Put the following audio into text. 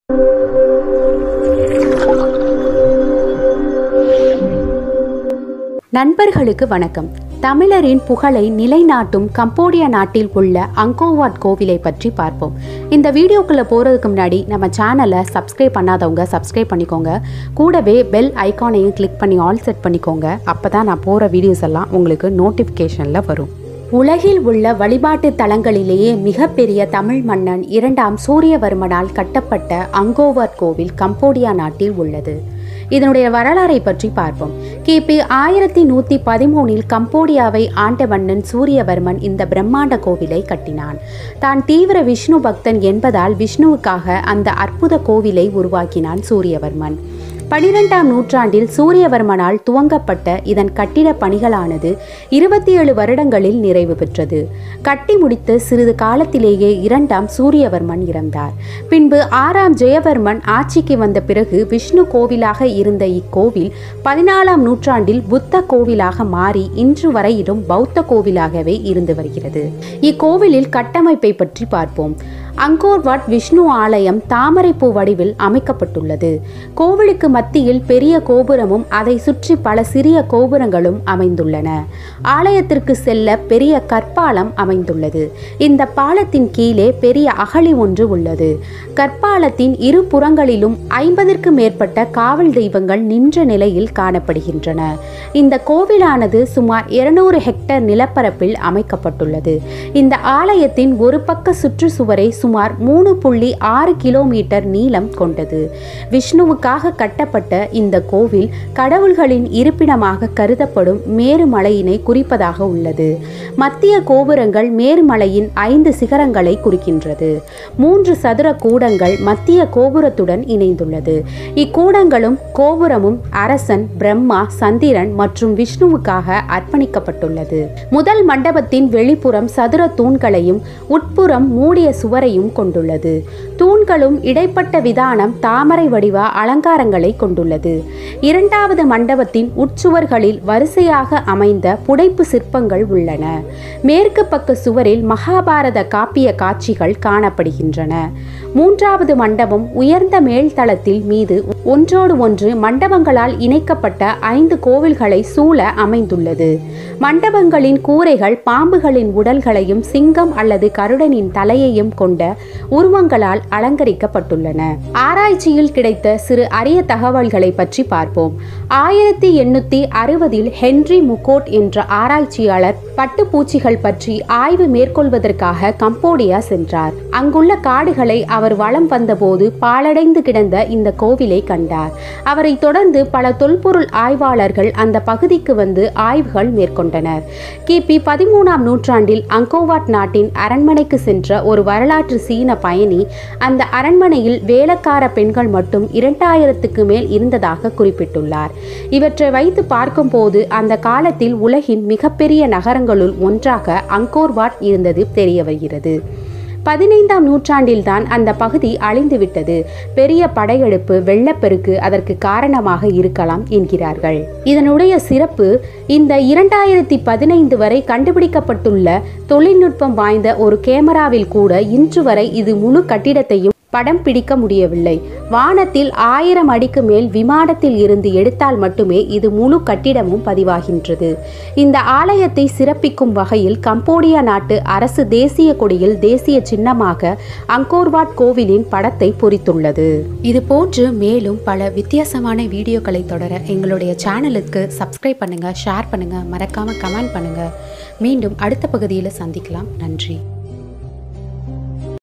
நண்பர்களுக்கு வணக்கம் தமிழரின் புகழை நிலைநாட்டும் கம்போடியா நாட்டில் உள்ள அங்கோவாட் கோவிலை பற்றி பார்ப்போம் இந்த வீடியோக்குள்ளே போகிறதுக்கு முன்னாடி நம்ம சேனலை சப்ஸ்கிரைப் பண்ணாதவங்க சப்ஸ்கிரைப் பண்ணிக்கோங்க கூடவே பெல் ஐகானையும் கிளிக் பண்ணி ஆல் செட் பண்ணிக்கோங்க அப்போ தான் நான் போகிற வீடியோஸ் எல்லாம் உங்களுக்கு நோட்டிஃபிகேஷனில் வரும் உலகில் உள்ள வழிபாட்டு தலங்களிலேயே மிகப்பெரிய தமிழ் மன்னன் இரண்டாம் சூரியவர்மனால் கட்டப்பட்ட அங்கோவாட் கோவில் கம்போடியா நாட்டில் உள்ளது இதனுடைய வரலாறை பற்றி பார்ப்போம் கிபி ஆயிரத்தி நூற்றி பதிமூணில் கம்போடியாவை ஆண்ட மன்னன் சூரியவர்மன் இந்த பிரம்மாண்ட கோவிலை கட்டினான் தான் தீவிர விஷ்ணு பக்தன் என்பதால் விஷ்ணுவுக்காக அந்த அற்புத கோவிலை உருவாக்கினான் சூரியவர்மன் பனிரெண்டாம் நூற்றாண்டில் சூரியவர்மனால் துவங்கப்பட்ட இதன் கட்டிட பணிகளானது இருபத்தி ஏழு வருடங்களில் நிறைவு பெற்றது கட்டி முடித்த சிறிது காலத்திலேயே இரண்டாம் சூரியவர்மன் இறந்தார் பின்பு ஆறாம் ஜெயவர்மன் ஆட்சிக்கு வந்த பிறகு விஷ்ணு கோவிலாக இருந்த இக்கோவில் பதினாலாம் நூற்றாண்டில் புத்த கோவிலாக மாறி இன்று வரையிலும் பௌத்த கோவிலாகவே இருந்து வருகிறது இக்கோவிலில் கட்டமைப்பை பற்றி பார்ப்போம் அங்கோர்வாட் விஷ்ணு ஆலயம் தாமரைப்பூ வடிவில் அமைக்கப்பட்டுள்ளது கோவிலுக்கு மத்தியில் பெரிய கோபுரமும் அதை சுற்றி பல சிறிய கோபுரங்களும் அமைந்துள்ளன ஆலயத்திற்கு செல்ல பெரிய கற்பாலம் அமைந்துள்ளது இந்த பாலத்தின் கீழே பெரிய அகழி ஒன்று உள்ளது கற்பாலத்தின் இரு புறங்களிலும் ஐம்பதற்கு மேற்பட்ட காவல் தெய்வங்கள் நின்ற நிலையில் காணப்படுகின்றன இந்த கோவிலானது சுமார் இருநூறு ஹெக்டேர் நிலப்பரப்பில் அமைக்கப்பட்டுள்ளது இந்த ஆலயத்தின் ஒரு பக்க சுற்றுச்சுவரை சுமார் மூணு புள்ளி ஆறு கிலோமீட்டர் நீளம் கொண்டது விஷ்ணுவுக்காக கட்டப்பட்ட இந்த கோவில் கடவுள்களின் இருப்பிடமாக கருதப்படும் மேருமலையினை குறிப்பதாக உள்ளது மத்திய கோபுரங்கள் மேருமலையின் ஐந்து சிகரங்களை குறிக்கின்றது மூன்று சதுர கூடங்கள் மத்திய கோபுரத்துடன் இணைந்துள்ளது இக்கூடங்களும் கோபுரமும் அரசன் பிரம்மா சந்திரன் மற்றும் விஷ்ணுவுக்காக அர்ப்பணிக்கப்பட்டுள்ளது முதல் மண்டபத்தின் வெளிப்புறம் சதுர தூண்களையும் உட்புறம் மூடிய சுவரையும் கொண்டுள்ளது தூண்களும் இடைப்பட்ட விதானம் தாமரை வடிவ அலங்காரங்களை கொண்டுள்ளது இரண்டாவது மண்டபத்தின் உட்சுவர்களில் வரிசையாக அமைந்த புடைப்பு சிற்பங்கள் உள்ளன மேற்கு பக்க சுவரில் மகாபாரத காப்பிய காட்சிகள் காணப்படுகின்றன மூன்றாவது மண்டபம் உயர்ந்த மேல்தளத்தில் மீது ஒன்றோடு ஒன்று மண்டபங்களால் இணைக்கப்பட்ட ஐந்து கோவில்களை சூழ அமைந்துள்ளது மண்டபங்களின் கூரைகள் பாம்புகளின் உடல்களையும் சிங்கம் அல்லது கருடனின் தலையையும் கொண்ட உருவங்களால் அலங்கரிக்கப்பட்டுள்ளன ஆராய்ச்சியில் கிடைத்த சிறு அரிய தகவல்களை பற்றி பார்ப்போம் ஆயிரத்தி எண்ணூத்தி அறுபதில் ஹென்றி முகோட் என்ற ஆராய்ச்சியாளர் பட்டுப்பூச்சிகள் பற்றி ஆய்வு மேற்கொள்வதற்காக கம்போடியா சென்றார் அங்குள்ள காடுகளை அவர் வலம் வந்தபோது பாலடைந்து கிடந்த இந்த கோவிலை கண்டார் அவரை தொடர்ந்து பல தொல்பொருள் ஆய்வாளர்கள் அந்த பகுதிக்கு வந்து ஆய்வுகள் மேற்கொண்டனர் கிபி பதிமூணாம் நூற்றாண்டில் அங்கோவாட் நாட்டின் அரண்மனைக்கு சென்ற ஒரு வரலாற்று சீன பயணி அந்த அரண்மனையில் வேலைக்கார பெண்கள் மட்டும் இரண்டாயிரத்துக்கு மேல் இருந்ததாக குறிப்பிட்டுள்ளார் இவற்றை வைத்து பார்க்கும்போது அந்த காலத்தில் உலகின் மிகப்பெரிய நகரங்களுள் ஒன்றாக அங்கோர்வாட் இருந்தது தெரிய வருகிறது பதினைந்தாம் நூற்றாண்டில்தான் அந்த பகுதி அழிந்துவிட்டது பெரிய படையெடுப்பு வெள்ளப்பெருக்கு அதற்கு காரணமாக இருக்கலாம் என்கிறார்கள் இதனுடைய சிறப்பு இந்த இரண்டாயிரத்தி பதினைந்து வரை கண்டுபிடிக்கப்பட்டுள்ள தொழில்நுட்பம் வாய்ந்த ஒரு கேமராவில் கூட இன்று வரை இது முழு கட்டிடத்தையும் படம் பிடிக்க முடியவில்லை வானத்தில் ஆயிரம் அடிக்கு மேல் விமானத்தில் இருந்து எடுத்தால் மட்டுமே இது முழு கட்டிடமும் பதிவாகின்றது இந்த ஆலயத்தை சிறப்பிக்கும் வகையில் கம்போடியா நாட்டு அரசு தேசிய கொடியில் தேசிய சின்னமாக அங்கோர்வாட் கோவிலின் படத்தை பொறித்துள்ளது இது போன்று மேலும் பல வித்தியாசமான வீடியோக்களை தொடர எங்களுடைய சேனலுக்கு சப்ஸ்கிரைப் பண்ணுங்க ஷேர் பண்ணுங்க மறக்காம கமெண்ட் பண்ணுங்க மீண்டும் அடுத்த பகுதியில் சந்திக்கலாம் நன்றி